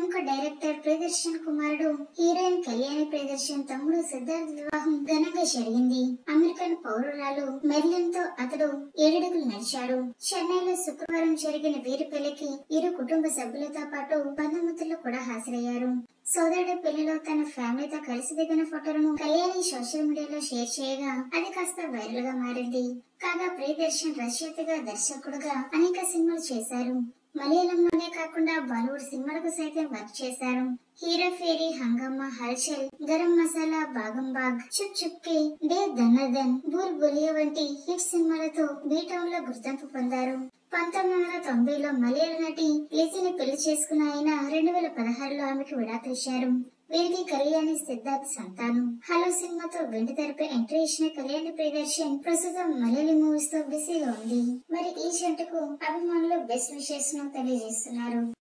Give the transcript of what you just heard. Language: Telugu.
ప్రముఖ డైరెక్టర్ ప్రియదర్శన్ కుమారుడు హీరోయిన్ కళ్యాణి ప్రియదర్శన్ తమ్ముడు సిద్ధార్థ్ వివాహం ఘనంగా జరిగింది అమెరికన్ పౌరురాలు మెర్లిన్ తో అతడు ఏడడుగులు నడిచాడు చెన్నైలో శుక్రవారం జరిగిన వీరి పెళ్లికి ఇరు కుటుంబ సభ్యులతో పాటు బంధుమిత్రులు కూడా హాజరయ్యారు సోదరుడి పెళ్లిలో తన ఫ్యామిలీతో కలిసి దిగిన ఫోటోలను కళ్యాణి సోషల్ మీడియాలో షేర్ చేయగా అది కాస్త వైరల్ గా మారింది కాగా ప్రియదర్శన్ రచయితగా దర్శకుడుగా అనేక సినిమాలు చేశారు మలయాళంలోనే కాకుండా బాలీవుడ్ సినిమాలకు సైతం వర్క్ చేశారు హీరో ఫేరీ హంగమ్మ హల్చల్ గరం మసాలా బాగం బాగ్ చుప్ చుప్కే డే ధనధన్ బూల్ బులియా వంటి హిట్ సినిమాలతో బీటౌన్ లో గుర్తింపు పొందారు పంతొమ్మిది వందల తొంభైలో మలయాళ నటి లిజీని పెళ్లి చేసుకున్న ఆయన రెండు వేల పదహారులో ఆమెకు విడాకులు ఇచ్చారు వీరికి కళ్యాణి సిద్ధార్థ్ సంతానం హలో సినిమాతో వెండి తెరపై ఎంట్రీ ఇచ్చిన కళ్యాణి ప్రియదర్శన్ ప్రస్తుతం మలయాళీ మూవీస్ తో బిజీగా ఉంది మరి ఈ జంటకు అభిమానులు బెస్ట్ విషెస్ ను తెలియజేస్తున్నారు